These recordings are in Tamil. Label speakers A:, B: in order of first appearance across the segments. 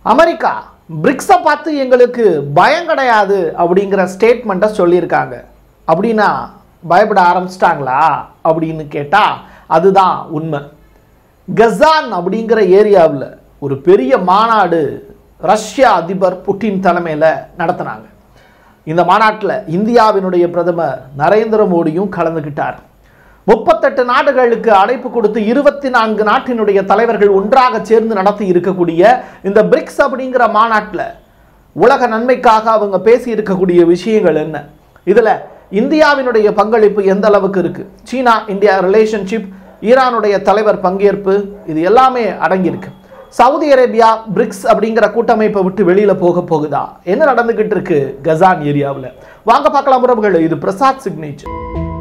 A: அமெரிக்கா பிரிக்ஸை பார்த்து எங்களுக்கு பயம் கிடையாது அப்படிங்கிற ஸ்டேட்மெண்ட்டை சொல்லியிருக்காங்க அப்படின்னா பயப்பட ஆரம்பிச்சிட்டாங்களா அப்படின்னு கேட்டால் அதுதான் உண்மை கசான் அப்படிங்கிற ஏரியாவில் ஒரு பெரிய மாநாடு ரஷ்ய அதிபர் புட்டின் தலைமையில் நடத்தினாங்க இந்த மாநாட்டில் இந்தியாவினுடைய பிரதமர் நரேந்திர மோடியும் கலந்துக்கிட்டார் முப்பத்தெட்டு நாடுகளுக்கு அழைப்பு கொடுத்து இருபத்தி நான்கு நாட்டினுடைய தலைவர்கள் ஒன்றாக சேர்ந்து நடத்தி இருக்கக்கூடிய இந்த பிரிக்ஸ் அப்படிங்கிற மாநாட்டில் உலக நன்மைக்காக அவங்க பேசி இருக்கக்கூடிய விஷயங்கள் என்ன இதில் இந்தியாவினுடைய பங்களிப்பு எந்த அளவுக்கு இருக்கு சீனா இந்தியா ரிலேஷன்ஷிப் ஈரானுடைய தலைவர் பங்கேற்பு இது எல்லாமே அடங்கியிருக்கு சவுதி அரேபியா பிரிக்ஸ் அப்படிங்கிற கூட்டமைப்பை விட்டு வெளியில போக போகுதா என்ன நடந்துகிட்டு இருக்கு கசான் ஏரியாவில் வாங்க பார்க்கலாம் உறவுகள் இது பிரசாத் சிக்னேச்சர்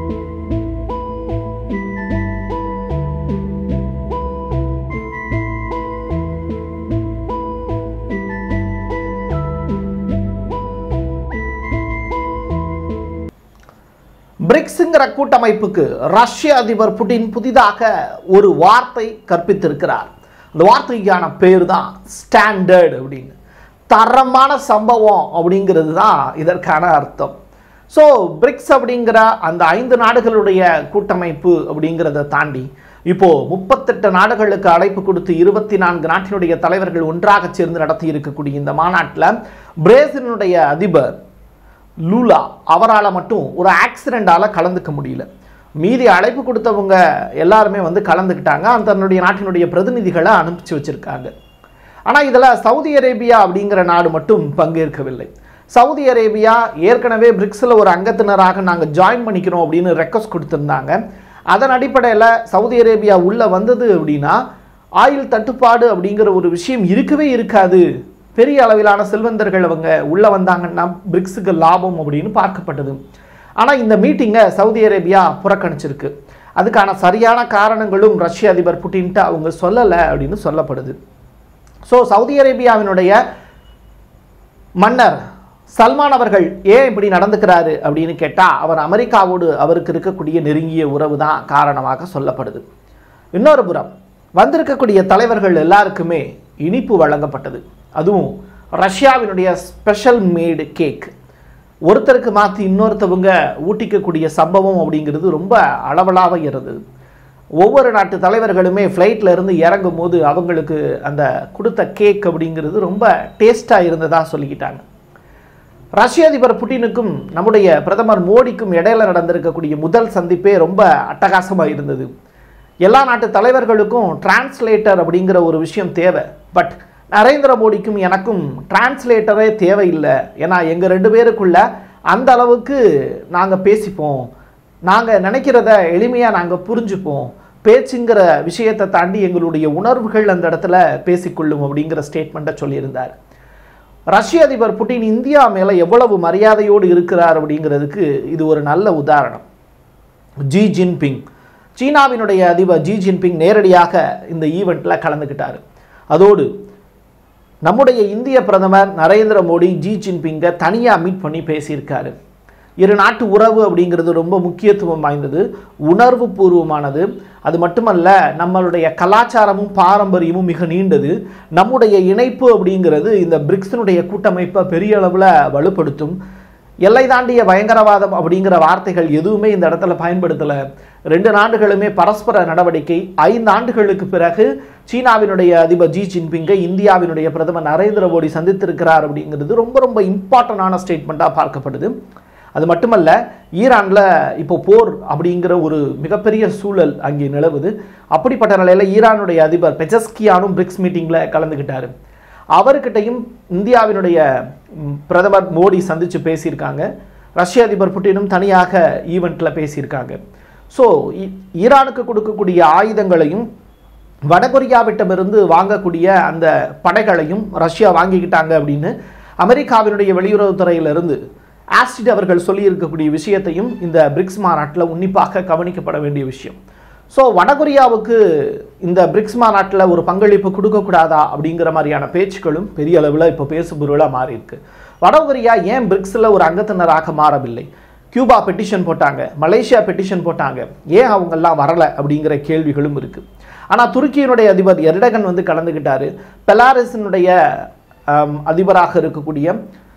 A: பிரிக்ஸுங்கிற கூட்டமைப்புக்கு ரஷ்ய அதிபர் புட்டின் புதிதாக ஒரு வார்த்தை கற்பித்திருக்கிறார் அந்த வார்த்தைக்கான பேர் தான் ஸ்டாண்டர்ட் அப்படின்னு தரமான சம்பவம் அப்படிங்கிறது தான் இதற்கான அர்த்தம் ஸோ பிரிக்ஸ் அப்படிங்கிற அந்த ஐந்து நாடுகளுடைய கூட்டமைப்பு அப்படிங்கிறத தாண்டி இப்போ முப்பத்தெட்டு நாடுகளுக்கு அழைப்பு கொடுத்து இருபத்தி நான்கு நாட்டினுடைய தலைவர்கள் ஒன்றாக சேர்ந்து நடத்தி இருக்கக்கூடிய இந்த மாநாட்டில் பிரேசிலினுடைய அதிபர் லூலா அவரால் மட்டும் ஒரு ஆக்சிடெண்ட்டால் கலந்துக்க முடியல மீதி அழைப்பு கொடுத்தவங்க எல்லாருமே வந்து கலந்துக்கிட்டாங்க அந்த தன்னுடைய நாட்டினுடைய பிரதிநிதிகளை அனுப்பிச்சு வச்சிருக்காங்க ஆனால் இதில் சவுதி அரேபியா அப்படிங்கிற நாடு மட்டும் பங்கேற்கவில்லை சவுதி அரேபியா ஏற்கனவே பிரிக்ஸில் ஒரு அங்கத்தினராக நாங்கள் ஜாயின் பண்ணிக்கிறோம் அப்படின்னு ரெக்வஸ்ட் கொடுத்துருந்தாங்க அதன் அடிப்படையில் சவுதி அரேபியா உள்ளே வந்தது அப்படின்னா ஆயில் தட்டுப்பாடு அப்படிங்கிற ஒரு விஷயம் இருக்கவே இருக்காது பெரிய அளவிலான செல்வந்தர்கள் அவங்க உள்ளே வந்தாங்கன்னா பிரிக்ஸுக்கு லாபம் அப்படின்னு பார்க்கப்பட்டது ஆனால் இந்த மீட்டிங்கை சவுதி அரேபியா புறக்கணிச்சிருக்கு அதுக்கான சரியான காரணங்களும் ரஷ்ய அதிபர் புட்டின்ட்டு அவங்க சொல்லலை அப்படின்னு சொல்லப்படுது ஸோ சவுதி அரேபியாவினுடைய மன்னர் சல்மான் அவர்கள் ஏன் இப்படி நடந்துக்கிறாரு அப்படின்னு கேட்டால் அவர் அமெரிக்காவோடு அவருக்கு இருக்கக்கூடிய நெருங்கிய உறவு தான் காரணமாக சொல்லப்படுது இன்னொரு புறம் வந்திருக்கக்கூடிய தலைவர்கள் எல்லாருக்குமே இனிப்பு வழங்கப்பட்டது அதுவும் ரஷ்யாவினுடைய ஸ்பெஷல் மேடு கேக் ஒருத்தருக்கு மாற்றி இன்னொருத்தவங்க ஊட்டிக்கக்கூடிய சம்பவம் அப்படிங்கிறது ரொம்ப அளவலாக இருந்தது ஒவ்வொரு நாட்டு தலைவர்களுமே ஃப்ளைட்டில் இருந்து இறங்கும் போது அவங்களுக்கு அந்த கொடுத்த கேக் அப்படிங்கிறது ரொம்ப டேஸ்ட்டாக இருந்ததா சொல்லிக்கிட்டாங்க ரஷ்ய அதிபர் புட்டினுக்கும் நம்முடைய பிரதமர் மோடிக்கும் இடையில நடந்திருக்கக்கூடிய முதல் சந்திப்பே ரொம்ப அட்டகாசமாக இருந்தது எல்லா நாட்டு தலைவர்களுக்கும் டிரான்ஸ்லேட்டர் அப்படிங்கிற ஒரு விஷயம் தேவை பட் நரேந்திர மோடிக்கும் எனக்கும் டிரான்ஸ்லேட்டரே தேவையில்லை ஏன்னா எங்கள் ரெண்டு பேருக்குள்ள அந்த அளவுக்கு நாங்கள் பேசிப்போம் நாங்கள் நினைக்கிறத எளிமையாக நாங்கள் புரிஞ்சுப்போம் பேச்சுங்கிற விஷயத்தை தாண்டி எங்களுடைய உணர்வுகள் அந்த இடத்துல பேசிக்கொள்ளும் அப்படிங்கிற ஸ்டேட்மெண்ட்டை சொல்லியிருந்தார் ரஷ்ய அதிபர் புட்டின் இந்தியா மேலே எவ்வளவு மரியாதையோடு இருக்கிறார் அப்படிங்கிறதுக்கு இது ஒரு நல்ல உதாரணம் ஜி ஜின்பிங் சீனாவினுடைய அதிபர் ஜி ஜின்பிங் நேரடியாக இந்த ஈவெண்ட்டில் கலந்துக்கிட்டார் அதோடு நம்முடைய இந்திய பிரதமர் நரேந்திர மோடி ஜி ஜின்பிங்கை தனியாக மீட் பண்ணி பேசியிருக்காரு இரு நாட்டு உறவு அப்படிங்கிறது ரொம்ப முக்கியத்துவம் வாய்ந்தது உணர்வு பூர்வமானது அது மட்டுமல்ல நம்மளுடைய கலாச்சாரமும் பாரம்பரியமும் மிக நீண்டது நம்முடைய இணைப்பு அப்படிங்கிறது இந்த பிரிக்ஸினுடைய கூட்டமைப்பை பெரிய அளவில் வலுப்படுத்தும் எல்லை தாண்டிய பயங்கரவாதம் அப்படிங்கிற வார்த்தைகள் எதுவுமே இந்த இடத்துல பயன்படுத்தலை ரெண்டு நாடுகளுமே பரஸ்பர நடவடிக்கை ஐந்து ஆண்டுகளுக்கு பிறகு சீனாவினுடைய அதிபர் ஜி ஜின்பிங்கை இந்தியாவினுடைய பிரதமர் நரேந்திர மோடி சந்தித்திருக்கிறார் அப்படிங்கிறது ரொம்ப ரொம்ப இம்பார்ட்டண்டான ஸ்டேட்மெண்ட்டாக பார்க்கப்படுது அது மட்டுமல்ல ஈரானில் இப்போ போர் அப்படிங்கிற ஒரு மிகப்பெரிய சூழல் அங்கே நிலவுது அப்படிப்பட்ட நிலையில் ஈரானுடைய அதிபர் பெஜஸ்கியானும் பிரிக்ஸ் மீட்டிங்கில் கலந்துக்கிட்டார் அவர்கிட்டையும் இந்தியாவினுடைய ம், பிரதமர் மோடி சந்தித்து பேசியிருக்காங்க ரஷ்ய அதிபர் புட்டினும் தனியாக ஈவெண்ட்டில் பேசியிருக்காங்க ஸோ ஈரானுக்கு கொடுக்கக்கூடிய ஆயுதங்களையும் வடகொரியாவிட்டமிருந்து வாங்கக்கூடிய அந்த படைகளையும் ரஷ்யா வாங்கிக்கிட்டாங்க அப்படின்னு அமெரிக்காவினுடைய வெளியுறவுத்துறையிலிருந்து ஆஸ்டிட் அவர்கள் சொல்லியிருக்கக்கூடிய விஷயத்தையும் இந்த பிரிக்ஸ் மாநாட்டில் உன்னிப்பாக கவனிக்கப்பட வேண்டிய விஷயம் ஸோ வடகொரியாவுக்கு இந்த பிரிக்ஸ் மாநாட்டில் ஒரு பங்களிப்பு கொடுக்கக்கூடாதா அப்படிங்கிற மாதிரியான பேச்சுக்களும் பெரிய அளவில் இப்போ பேசுபொருளாக மாறி இருக்கு வடகொரியா ஏன் பிரிக்ஸில் ஒரு அங்கத்தினராக மாறவில்லை கியூபா பெட்டிஷன் போட்டாங்க மலேசியா பெட்டிஷன் போட்டாங்க ஏன் அவங்கெல்லாம் வரலை அப்படிங்கிற கேள்விகளும் இருக்குது ஆனால் துருக்கியினுடைய அதிபர் எர்டகன் வந்து கலந்துக்கிட்டாரு பெலாரஸினுடைய ஆம், அதிபராக இருக்கக்கூடிய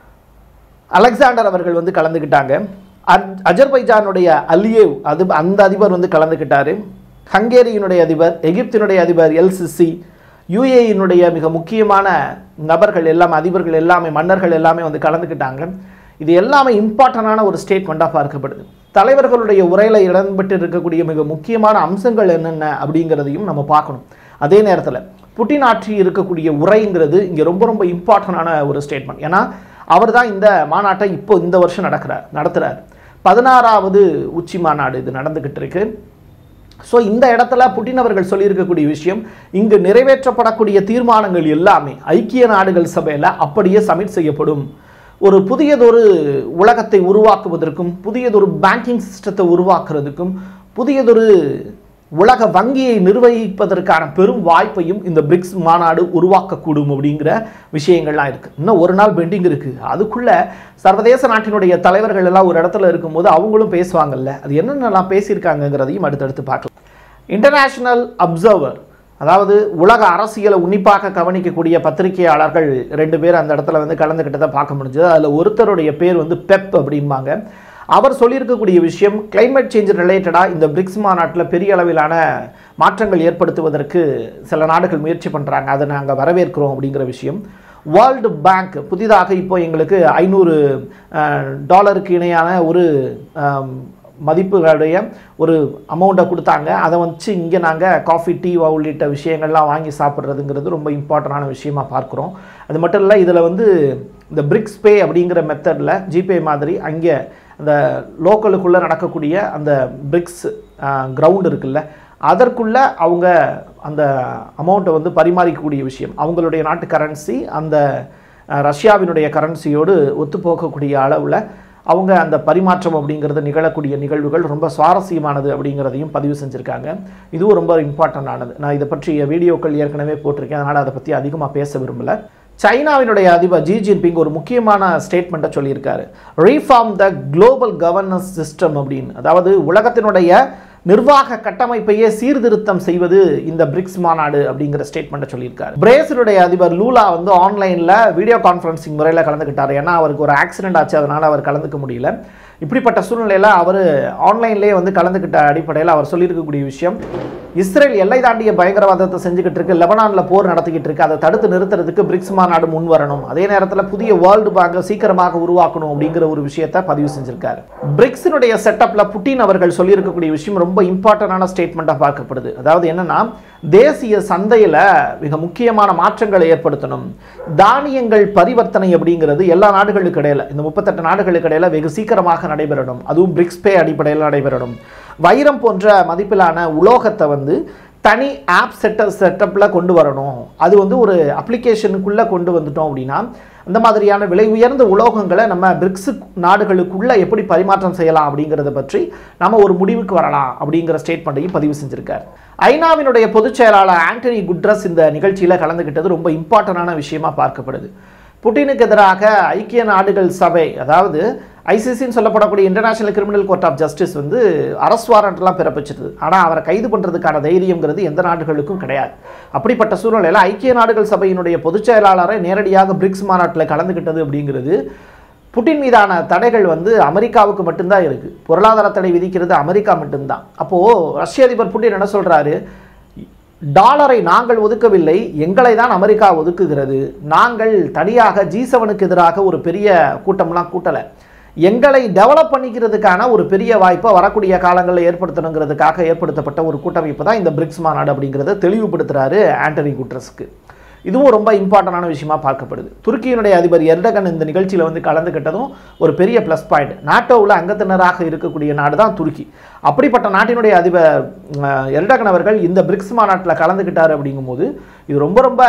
A: அலெக்சாண்டர் அவர்கள் வந்து கலந்துக்கிட்டாங்க அஜ்- அஜர்பைஜானுடைய அலியேவ் அது அந்த அதிபர் வந்து கலந்துக்கிட்டாரு ஹங்கேரியினுடைய அதிபர் எகிப்தினுடைய அதிபர் எல்சிசி யுஏயினுடைய மிக முக்கியமான நபர்கள் எல்லாம் அதிபர்கள் எல்லாமே மன்னர்கள் எல்லாமே வந்து கலந்துக்கிட்டாங்க இது எல்லாமே இம்பார்ட்டண்டான ஒரு ஸ்டேட்மெண்ட்டாக பார்க்கப்படுது தலைவர்களுடைய உரையில் இடம்பெற்று இருக்கக்கூடிய மிக முக்கியமான அம்சங்கள் என்னென்ன அப்படிங்கிறதையும் நம்ம பார்க்கணும் அதே நேரத்தில் புட்டின் ஆற்றி இருக்கக்கூடிய உரைங்கிறது இங்கே ரொம்ப ரொம்ப இம்பார்ட்டண்டான ஒரு ஸ்டேட்மெண்ட் ஏன்னா அவர் தான் இந்த மாநாட்டை இப்போ இந்த வருஷம் நடக்கிறார் நடத்துகிறார் பதினாறாவது உச்சி மாநாடு இது நடந்துக்கிட்டு இருக்கு ஸோ இந்த இடத்துல புட்டின் அவர்கள் சொல்லியிருக்கக்கூடிய விஷயம் இங்கு நிறைவேற்றப்படக்கூடிய தீர்மானங்கள் எல்லாமே ஐக்கிய நாடுகள் சபையில் அப்படியே சப்மிட் செய்யப்படும் ஒரு புதியதொரு உலகத்தை உருவாக்குவதற்கும் புதியதொரு பேங்கிங் சிஸ்டத்தை உருவாக்குறதுக்கும் புதியதொரு உலக வங்கியை நிர்வகிப்பதற்கான பெரும் வாய்ப்பையும் இந்த பிரிக்ஸ் மாநாடு உருவாக்கக்கூடும் அப்படிங்கிற விஷயங்கள்லாம் இருக்குது இன்னும் ஒரு நாள் பெண்டிங் இருக்குது அதுக்குள்ள சர்வதேச நாட்டினுடைய தலைவர்கள் எல்லாம் ஒரு இடத்துல இருக்கும்போது அவங்களும் பேசுவாங்கல்ல அது என்னென்னலாம் பேசியிருக்காங்கங்கிறதையும் அடுத்தடுத்து பார்க்கலாம் இன்டர்நேஷனல் அப்சர்வர் அதாவது உலக அரசியலை உன்னிப்பாக கவனிக்கக்கூடிய பத்திரிகையாளர்கள் ரெண்டு பேர் அந்த இடத்துல வந்து கலந்துக்கிட்டதை பார்க்க முடிஞ்சது அதில் ஒருத்தருடைய பேர் வந்து பெப் அப்படிம்பாங்க அவர் சொல்லியிருக்கக்கூடிய விஷயம் climate சேஞ்ச் ரிலேட்டடாக இந்த பிரிக்ஸ் மாநாட்டில் பெரிய அளவிலான மாற்றங்கள் ஏற்படுத்துவதற்கு சில நாடுகள் முயற்சி பண்ணுறாங்க அதை நாங்கள் வரவேற்கிறோம் அப்படிங்கிற விஷயம் வேர்ல்டு பேங்க் புதிதாக இப்போ எங்களுக்கு ஐநூறு டாலருக்கு இணையான ஒரு ஆம், மதிப்புகளுடைய ஒரு அமௌண்ட்டை கொடுத்தாங்க அதை வச்சு இங்கே நாங்கள் காஃபி டீ உள்ளிட்ட விஷயங்கள்லாம் வாங்கி சாப்பிட்றதுங்கிறது ரொம்ப இம்பார்ட்டண்டான விஷயமா பார்க்குறோம் அது மட்டும் இல்லை இதில் வந்து இந்த பிரிக்ஸ் பே அப்படிங்கிற மெத்தடில் ஜிபே மாதிரி அங்கே அந்த லோக்கலுக்குள்ளே நடக்கக்கூடிய அந்த பிரிக்ஸ் கிரவுண்ட் இருக்குல்ல அதற்குள்ள அவங்க அந்த அமௌண்ட்டை வந்து பரிமாறிக்கக்கூடிய விஷயம் அவங்களுடைய நாட்டு கரன்சி அந்த அஹ், ரஷ்யாவினுடைய கரன்சியோடு ஒத்துப்போகக்கூடிய அளவில் அவங்க அந்த பரிமாற்றம் அப்படிங்கிறது நிகழக்கூடிய நிகழ்வுகள் ரொம்ப சுவாரஸ்யமானது அப்படிங்கிறதையும் பதிவு செஞ்சுருக்காங்க இதுவும் ரொம்ப இம்பார்ட்டண்டானது நான் இதை பற்றிய வீடியோக்கள் ஏற்கனவே போட்டிருக்கேன் அதனால் அதை பற்றி அதிகமாக பேச விரும்பல சைனாவினுடைய அதிபர் ஜி ஜின்பிங் ஒரு முக்கியமான ஸ்டேட்மெண்ட்டை சொல்லியிருக்காரு reform the global governance system அப்படின்னு அதாவது உலகத்தினுடைய நிர்வாக கட்டமைப்பையே சீர்திருத்தம் செய்வது இந்த பிரிக்ஸ் மாநாடு அப்படிங்கிற ஸ்டேட்மெண்ட்டை சொல்லியிருக்காரு பிரேசிலுடைய அதிபர் லூலா வந்து ஆன்லைனில் வீடியோ கான்ஃபரன்சிங் முறையில் கலந்துக்கிட்டார் ஏன்னா அவருக்கு ஒரு ஆக்சிடென்ட் ஆச்சு அதனால் அவர் கலந்துக்க முடியல இப்படிப்பட்ட சூழ்நிலையில் அவர் ஆன்லைன்லேயே வந்து கலந்துக்கிட்ட அடிப்படையில் அவர் சொல்லியிருக்கக்கூடிய விஷயம் இஸ்ரேல் எல்லை தாண்டிய பயங்கரவாதத்தை செஞ்சுக்கிட்டு இருக்கு லெபனானில் போர் நடத்திக்கிட்டு இருக்கு அதை தடுத்து நிறுத்துறதுக்கு பிரிக்ஸ் மாநாடு முன் வரணும் அதே நேரத்தில் புதிய வேர்ல்டு பேங்கை சீக்கிரமாக உருவாக்கணும் அப்படிங்கிற ஒரு விஷயத்தை பதிவு செஞ்சிருக்காரு பிரிக்ஸினுடைய செட்டப்ல புட்டின் அவர்கள் சொல்லியிருக்கக்கூடிய விஷயம் ரொம்ப இம்பார்ட்டண்டான ஸ்டேட்மெண்ட்டாக பார்க்கப்படுது அதாவது என்னன்னா தேசிய சந்தையில் மிக முக்கியமான மாற்றங்களை ஏற்படுத்தணும் தானியங்கள் பரிவர்த்தனை அப்படிங்கிறது எல்லா நாடுகளுக்கு இடையில இந்த முப்பத்தெட்டு நாடுகளுக்கு இடையில வெகு சீக்கிரமாக நடைபெறணும் அதுவும் பிரிக்ஸ் பே அடிப்படையில் நடைபெறணும் வைரம் போன்ற மதிப்பிலான உலோகத்தை வந்து தனி ஆப் செட்டப் செட்டப்பில் கொண்டு வரணும் அது வந்து ஒரு அப்ளிகேஷனுக்குள்ளே கொண்டு வந்துட்டோம் அப்படின்னா அந்த மாதிரியான விலை உயர்ந்த உலோகங்களை நம்ம பிரிக்ஸ் நாடுகளுக்குள்ள எப்படி பரிமாற்றம் செய்யலாம் அப்படிங்கிறத பற்றி நம்ம ஒரு முடிவுக்கு வரலாம் அப்படிங்கிற ஸ்டேட்மெண்ட்டையும் பதிவு செஞ்சிருக்கார் ஐநாவினுடைய பொதுச் செயலாளர் ஆண்டனி குட்ரஸ் இந்த நிகழ்ச்சியில் கலந்துக்கிட்டது ரொம்ப இம்பார்ட்டண்டான விஷயமா பார்க்கப்படுது புட்டினுக்கு எதிராக ஐக்கிய நாடுகள் சபை அதாவது ஐசிசின்னு சொல்லப்படக்கூடிய International Criminal Court of Justice வந்து அரஸ்ட் வாரண்ட்லாம் பிறப்பிச்சிருது ஆனால் அவரை கைது பண்ணுறதுக்கான தைரியங்கிறது எந்த நாடுகளுக்கும் கிடையாது அப்படிப்பட்ட சூழ்நிலையில் ஐக்கிய நாடுகள் சபையினுடைய பொதுச் செயலாளரை நேரடியாக பிரிக்ஸ் மாநாட்டில் கலந்துக்கிட்டது அப்படிங்கிறது புட்டின் மீதான தடைகள் வந்து அமெரிக்காவுக்கு மட்டும்தான் இருக்குது பொருளாதார தடை விதிக்கிறது அமெரிக்கா மட்டும்தான் அப்போது ரஷ்ய அதிபர் புட்டின் என்ன சொல்கிறாரு டாலரை நாங்கள் ஒதுக்கவில்லை எங்களை தான் அமெரிக்கா ஒதுக்குகிறது நாங்கள் தனியாக ஜி செவனுக்கு எதிராக ஒரு பெரிய கூட்டம்லாம் கூட்டலை எங்களை டெவலப் பண்ணிக்கிறதுக்கான ஒரு பெரிய வாய்ப்பை வரக்கூடிய காலங்களில் ஏற்படுத்தணுங்கிறதுக்காக ஏற்படுத்தப்பட்ட ஒரு கூட்டமைப்பு தான் இந்த பிரிக்ஸ் மாநாடு அப்படிங்கிறத தெளிவுபடுத்துகிறாரு ஆண்டனி குட்ரஸ்க்கு இதுவும் ரொம்ப இம்பார்ட்டண்டான விஷயமா பார்க்கப்படுது துருக்கியினுடைய அதிபர் எர்டகன் இந்த நிகழ்ச்சியில் வந்து கலந்துக்கிட்டதும் ஒரு பெரிய ப்ளஸ் பாயிண்ட் நாட்டோவில் அங்கத்தினராக இருக்கக்கூடிய நாடு தான் துருக்கி அப்படிப்பட்ட நாட்டினுடைய அதிபர் அஹ், எர்டகன் அவர்கள் இந்த பிரிக்ஸ் மாநாட்டில் கலந்துக்கிட்டார் அப்படிங்கும்போது இது ரொம்ப ரொம்ப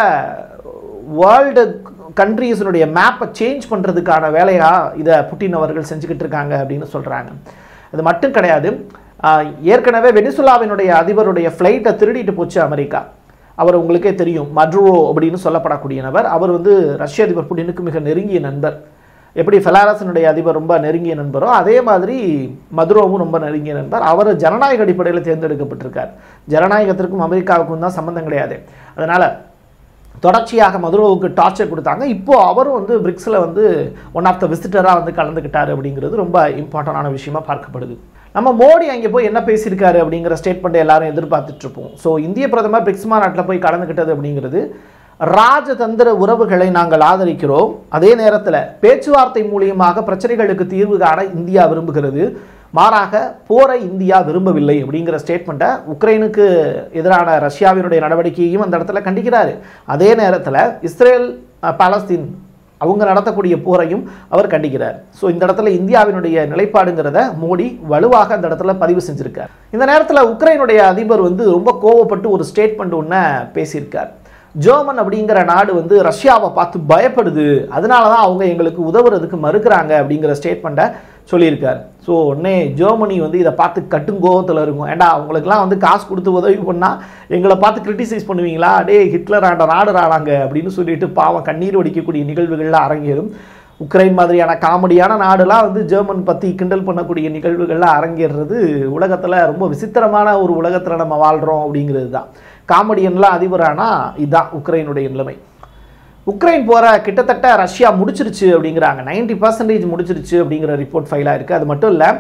A: வேர்ல்டு கண்ட்ரீஸினுடைய மேப்பை சேஞ்ச் பண்ணுறதுக்கான வேலையாக இதை புட்டின் அவர்கள் செஞ்சுக்கிட்டு இருக்காங்க அப்படின்னு சொல்கிறாங்க அது மட்டும் கிடையாது ஆஹ், ஏற்கனவே வெனிசுலாவினுடைய அதிபருடைய ஃப்ளைட்டை திருடிட்டு போச்சு அமெரிக்கா அவர் உங்களுக்கே தெரியும் மட்ரோ அப்படின்னு சொல்லப்படக்கூடிய நபர் அவர் வந்து ரஷ்ய அதிபர் புட்டினுக்கு மிக நெருங்கிய நண்பர் எப்படி ஃபெலாரஸினுடைய அதிபர் ரொம்ப நெருங்கிய நண்பரோ அதே மாதிரி மதுரோவும் ரொம்ப நெருங்கிய நண்பர் அவர் ஜனநாயக அடிப்படையில் தேர்ந்தெடுக்கப்பட்டிருக்கார் ஜனநாயகத்திற்கும் அமெரிக்காவுக்கும் தான் சம்மந்தம் கிடையாது அதனால் தொடர்ச்சியாக மதுரோவுக்கு டார்ச்சர் கொடுத்தாங்க இப்போ அவரும் வந்து பிரிக்ஸில் வந்து ஒன் ஆஃப் த விசிட்டராக வந்து கலந்துக்கிட்டாரு அப்படிங்கிறது ரொம்ப இம்பார்ட்டண்டான விஷயமா பார்க்கப்படுது நம்ம மோடி அங்கே போய் என்ன பேசியிருக்காரு அப்படிங்கிற ஸ்டேட்மெண்ட் எல்லாரும் எதிர்பார்த்துட்டு இருப்போம் ஸோ இந்திய பிரதமர் பிரிக்ஸ் மாநாட்டில் போய் கலந்துக்கிட்டது அப்படிங்கிறது ராஜதந்திர உறவுகளை நாங்கள் ஆதரிக்கிறோம் அதே நேரத்தில் பேச்சுவார்த்தை மூலியமாக பிரச்சனைகளுக்கு தீர்வு காண இந்தியா விரும்புகிறது மாறாக போரை இந்தியா விரும்பவில்லை அப்படிங்கிற ஸ்டேட்மெண்ட்டை உக்ரைனுக்கு எதிரான ரஷ்யாவினுடைய நடவடிக்கையையும் அந்த இடத்துல கண்டிக்கிறாரு அதே நேரத்தில் இஸ்ரேல் அஹ், பாலஸ்தீன் அவங்க நடத்தக்கூடிய போரையும் அவர் கண்டிக்கிறார் ஸோ இந்த இடத்துல இந்தியாவினுடைய நிலைப்பாடுங்கிறத மோடி வலுவாக அந்த இடத்துல பதிவு செஞ்சிருக்கார் இந்த நேரத்தில் உக்ரைனுடைய அதிபர் வந்து ரொம்ப கோவப்பட்டு ஒரு ஸ்டேட்மெண்ட் ஒன்று பேசியிருக்கார் ஜெர்மன் அப்படிங்கிற நாடு வந்து ரஷ்யாவை பார்த்து பயப்படுது அதனால தான் அவங்க எங்களுக்கு உதவுறதுக்கு மறுக்கிறாங்க அப்படிங்கிற ஸ்டேட்மெண்ட்டை சொல்லியிருக்கார் ஸோ உடனே ஜெர்மனி வந்து இதை பார்த்து கட்டுங்கோவத்தில் இருக்கும் ஏண்டா அவங்களுக்குலாம் வந்து காசு கொடுத்து உதவி பண்ணால் எங்களை பார்த்து கிரிட்டிசைஸ் பண்ணுவீங்களா டே ஹிட்லர் ஆண்ட நாடு ராடாங்க அப்படின்னு சொல்லிட்டு பாவம் கண்ணீர் வடிக்கக்கூடிய நிகழ்வுகள்லாம் அரங்கேறும் உக்ரைன் மாதிரியான காமெடியான நாடுலாம் வந்து ஜெர்மன் பற்றி கிண்டல் பண்ணக்கூடிய நிகழ்வுகள்லாம் அரங்கேறுறது உலகத்தில் ரொம்ப விசித்திரமான ஒரு உலகத்தில் நம்ம வாழ்கிறோம் அப்படிங்கிறது தான் காமெடியன்லாம் அதிபரானா இதுதான் உக்ரைனுடைய நிலைமை உக்ரைன் போற கிட்டத்தட்ட ரஷ்யா முடிச்சிருச்சு அப்படிங்கிறாங்க 90% பர்சன்டேஜ் முடிச்சிருச்சு அப்படிங்கிற ரிப்போர்ட் ஃபைலாக இருக்குது அது மட்டும் இல்லை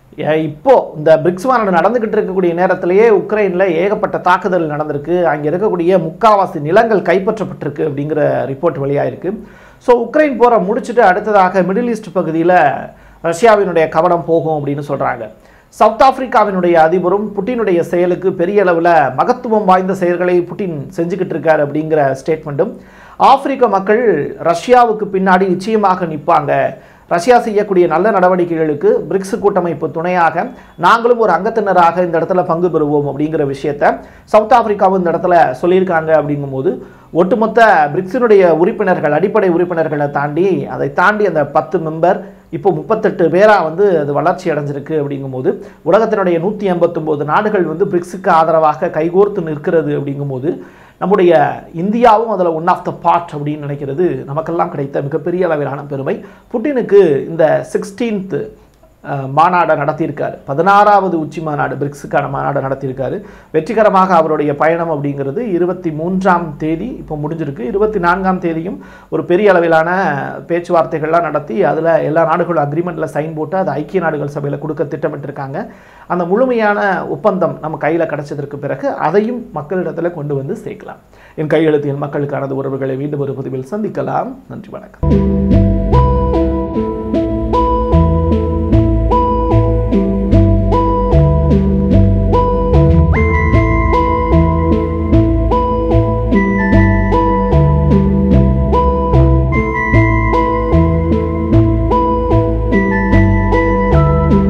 A: இப்போ இந்த பிரிக்ஸ் மாநாடு நடந்துகிட்டு இருக்கக்கூடிய நேரத்திலேயே உக்ரைனில் ஏகப்பட்ட தாக்குதல் நடந்திருக்கு அங்கே இருக்கக்கூடிய முக்காவாசி நிலங்கள் கைப்பற்றப்பட்டிருக்கு அப்படிங்கிற ரிப்போர்ட் வெளியாயிருக்கு ஸோ உக்ரைன் போரை முடிச்சுட்டு அடுத்ததாக மிடில் ஈஸ்ட் பகுதியில் ரஷ்யாவினுடைய கவனம் போகும் அப்படின்னு சொல்கிறாங்க சவுத் ஆப்பிரிக்காவினுடைய அதிபரும் புட்டினுடைய செயலுக்கு பெரிய அளவில் மகத்துவம் வாய்ந்த செயல்களை புட்டின் செஞ்சுக்கிட்டு இருக்காரு அப்படிங்கிற ஸ்டேட்மெண்ட்டும் ஆப்பிரிக்க மக்கள் ரஷ்யாவுக்கு பின்னாடி நிச்சயமாக நிற்பாங்க ரஷ்யா செய்யக்கூடிய நல்ல நடவடிக்கைகளுக்கு பிரிக்ஸ் கூட்டமைப்பு துணையாக நாங்களும் ஒரு அங்கத்தினராக இந்த இடத்துல பங்கு பெறுவோம் அப்படிங்கிற விஷயத்த சவுத் ஆப்பிரிக்காவும் இந்த இடத்துல சொல்லியிருக்காங்க அப்படிங்கும்போது ஒட்டுமொத்த பிரிக்ஸினுடைய உறுப்பினர்கள் அடிப்படை உறுப்பினர்களை தாண்டி அதை தாண்டி அந்த பத்து மெம்பர் இப்போ முப்பத்தெட்டு பேராக வந்து அது வளர்ச்சி அடைஞ்சிருக்கு அப்படிங்கும்போது உலகத்தினுடைய நூற்றி எண்பத்தொம்போது நாடுகள் வந்து பிரிக்ஸுக்கு ஆதரவாக கைகோர்த்து நிற்கிறது அப்படிங்கும்போது நம்முடைய இந்தியாவும் அதில் ஒன் ஆஃப் த பார்ட் அப்படின்னு நினைக்கிறது நமக்கெல்லாம் கிடைத்த மிகப்பெரிய அளவிலான பெருமை புட்டினுக்கு இந்த சிக்ஸ்டீன்த் மாநாடை நடத்தியிருக்காரு பதினாறாவது உச்சி மாநாடு பிரிக்ஸுக்கான மாநாடு நடத்தியிருக்காரு வெற்றிகரமாக அவருடைய பயணம் அப்படிங்கிறது இருபத்தி மூன்றாம் தேதி இப்போ முடிஞ்சிருக்கு இருபத்தி நான்காம் தேதியும் ஒரு பெரிய அளவிலான பேச்சுவார்த்தைகள்லாம் நடத்தி அதில் எல்லா நாடுகளும் அக்ரிமெண்ட்டில் சைன் போட்டு அது ஐக்கிய நாடுகள் சபையில் கொடுக்க திட்டமிட்டிருக்காங்க அந்த முழுமையான ஒப்பந்தம் நம்ம கையில் கிடைச்சதற்கு பிறகு அதையும் மக்களிடத்தில் கொண்டு வந்து சேர்க்கலாம் என் கையெழுத்து என் மக்களுக்கானது உறவுகளை மீண்டும் ஒரு பதிவில் சந்திக்கலாம் நன்றி வணக்கம்